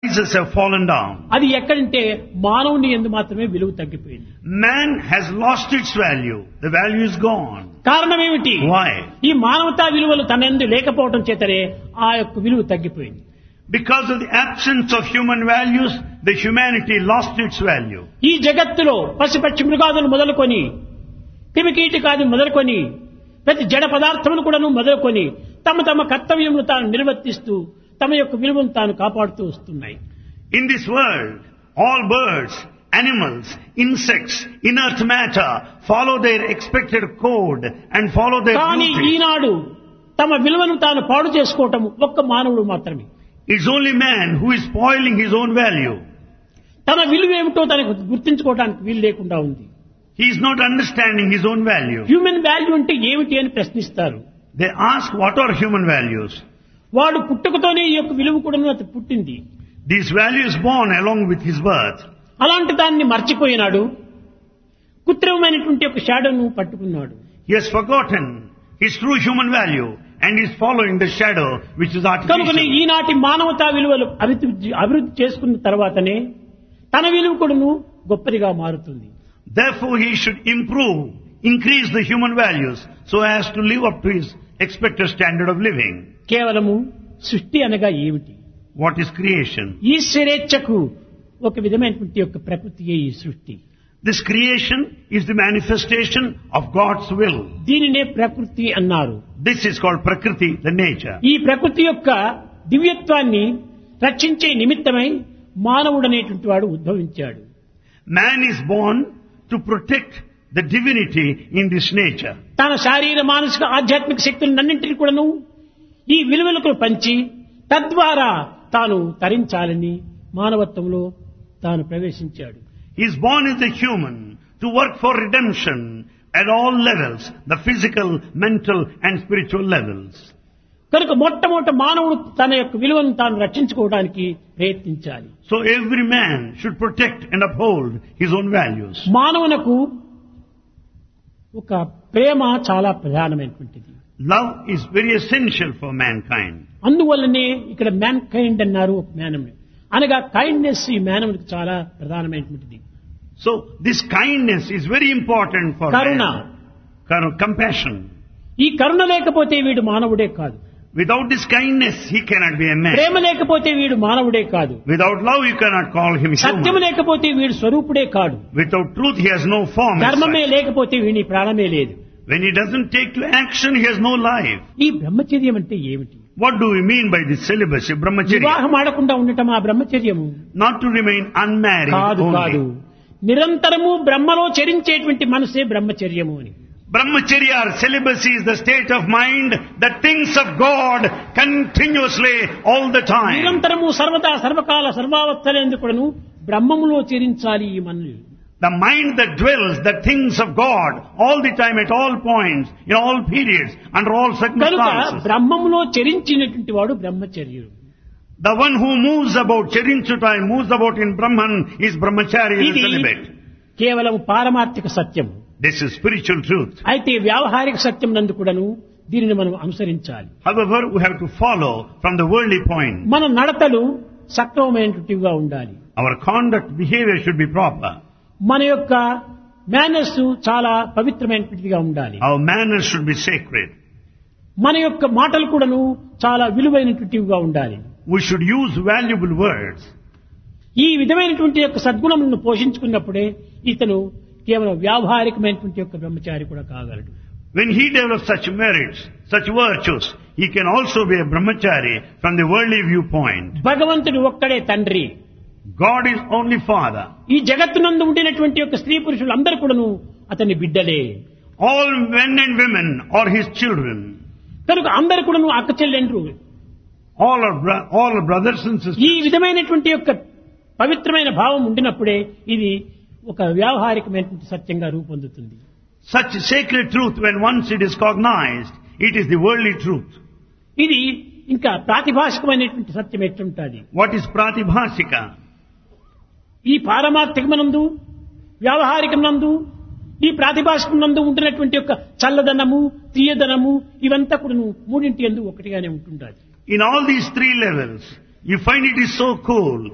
prices have fallen down. అది ఎక్కడంటే మానవుని ఎందు మాత్రమే విలువ తగ్గిపోయింది Man has lost its value. The value is gone. కారణం ఏమిటి Why? ఈ మానవతా విలువలు తన ఎందు లేకపోవడం చేతనే ఆ యొక్క విలువ తగ్గిపోయింది Because of the absence of human values, the humanity lost its value. ఈ జగత్తులో పశుపక్షి మృగాదులు మొదలుకొని క్రిమికీటకాదులు మొదలుకొని ప్రతి జడ పదార్థములు కూడాను మొదలుకొని తమ తమ కర్తవ్యమును తాను నిర్వర్తిస్తూ తమ యొక్క విలువను తాను కాపాడుతూ వస్తున్నాయి In this world, all birds, animals, insects, inert matter follow their expected code and follow their కానీ blueprint. ఈనాడు తమ విలువను తాను పాడు చేసుకోవటం ఒక్క మానవుడు మాత్రమే It's only man who is spoiling his own value. తన విలువ ఏమిటో తనకు గుర్తించుకోవడానికి వీలు లేకుండా ఉంది He is not understanding his own value. Human value అంటే ఏమిటి అని ప్రశ్నిస్తారు They ask what are human values. వాడు పుట్టుకతోనే ఈ యొక్క విలువ కూడా అతను పుట్టింది This value is born along with his birth. అలాంటి దాన్ని మర్చిపోయినాడు కృత్రిమమైనటువంటి ఒక షాడోను పట్టుకున్నాడు He has forgotten his true human value and is following the shadow which is కనుకనే artificial. ఈనాటి మానవతా విలువలు అభివృద్ధి అభివృద్ధి చేసుకున్న తర్వాతనే తన విలువ కూడాను గొప్పదిగా మారుతుంది Therefore he should improve, increase the human values so as to live up to his expected standard of living. కేవలము సృష్టి అనగా ఏమిటి What is creation? ఈశ్వరేచ్ఛకు ఒక విధమైనటువంటి యొక్క ప్రకృతియే ఈ సృష్టి This creation is the manifestation of God's will. దీనినే ప్రకృతి అన్నారు This is called Prakriti, the nature. ఈ ప్రకృతి యొక్క దివ్యత్వాన్ని రక్షించే నిమిత్తమై మానవుడు అనేటువంటి వాడు ఉద్భవించాడు Man is born to protect the divinity in this nature. తన శారీర మానసిక ఆధ్యాత్మిక శక్తులన్నింటినీ కూడాను ఈ విలువలకు పంచి తద్వారా తాను తరించాలని మానవత్వంలో తాను ప్రవేశించాడు He is born as a human to work for redemption at all levels, the physical, mental and spiritual levels. కనుక మొట్టమొదట మానవుడు తన యొక్క విలువను తాను రక్షించుకోవడానికి ప్రయత్నించాలి So every man should protect and uphold his own values. మానవునకు ఒక ప్రేమ చాలా ప్రధానమైనటువంటిది Love is very essential for mankind. అందువల్లనే ఇక్కడ మ్యాన్ కైండ్ అన్నారు ఒక మానవుని అనగా కైండ్నెస్ ఈ మానవునికి చాలా ప్రధానమైనటువంటిది So this kindness is very important for Karuna man. Kar- Compassion. ఈ కరుణ లేకపోతే వీడు మానవుడే కాదు Without this kindness, he cannot be a man. ప్రేమ లేకపోతే వీడు మానవుడే కాదు Without love, you cannot call him సత్యము human. లేకపోతే వీడు స్వరూపుడే కాడు Without truth, he has no form. as ధర్మమే such. లేకపోతే వీని ప్రాణమే లేదు When he doesn't take to action, he has no life. ఈ బ్రహ్మచర్యం అంటే ఏమిటి What do we mean by this celibacy, brahmacharya? వివాహం ఆడకుండా ఉండటం ఆ బ్రహ్మచర్యము Not to remain unmarried కాదు కాదు only. నిరంతరము బ్రహ్మలో చరించేటువంటి మనసే బ్రహ్మచర్యము అని Brahmacharya or celibacy is the state of mind that thinks of God continuously all the time. నిరంతరము సర్వదా సర్వకాల సర్వావస్థలందుకును బ్రహ్మములో చరించాలి ఈ మనల్ని The mind that dwells, that thinks of God all the time, at all points, in all periods, under all కనుక circumstances. బ్రహ్మములో చరించినటువంటి వాడు బ్రహ్మచర్యుడు The one who moves about, Cherinchutai, moves about in Brahman is brahmachari, is ఇది a celibate. కేవలం పారమార్థిక సత్యం This is spiritual truth. అయితే వ్యావహారిక సత్యం నందు కూడాను దీనిని మనం అనుసరించాలి However, we have to follow from the worldly point. మన నడతలు సక్రమమైనటువంటివిగా ఉండాలి Our conduct, behavior should be proper. మన యొక్క మేనర్స్ చాలా పవిత్రమైనటువంటిదిగా ఉండాలి Our manners should be sacred. మన యొక్క మాటలు కూడాను చాలా విలువైనటువంటివిగా ఉండాలి We should use valuable words. ఈ విధమైనటువంటి యొక్క సద్గుణములను పోషించుకున్నప్పుడే ఇతను కేవలం వ్యావహారికమైనటువంటి యొక్క బ్రహ్మచారి కూడా కాగలడు When he develops such merits, such virtues, he can also be a brahmachari from the worldly viewpoint. భగవంతుడు ఒక్కడే తండ్రి God is only father. ఈ జగత్తునందు ఉండినటువంటి యొక్క స్త్రీ పురుషులు అందరు కూడాను అతని బిడ్డలే All men and women are his children. కనుక అందరు కూడాను అక్క చెల్లెండ్రు All are, bro- all are brothers and sisters. ఈ విధమైనటువంటి యొక్క పవిత్రమైన భావం ఉండినప్పుడే ఇది ఒక వ్యావహారికమైనటువంటి సత్యంగా రూపొందుతుంది Such sacred truth, when once it is cognized, it is the worldly truth. ఇది ఇంకా ప్రాతిభాషికమైనటువంటి సత్యం ఎట్లుంటుంది What is pratibhasika? ఈ పారమార్థికమనందు వ్యావహారికమునందు ఈ ప్రాతిభాషికమునందు ఉంటున్నటువంటి యొక్క చల్లదనము తీయదనము ఇవంతా కూడా మూడింటి ఎందు ఒకటిగానే ఉంటుండాలి In all these three levels, you find it is so cool,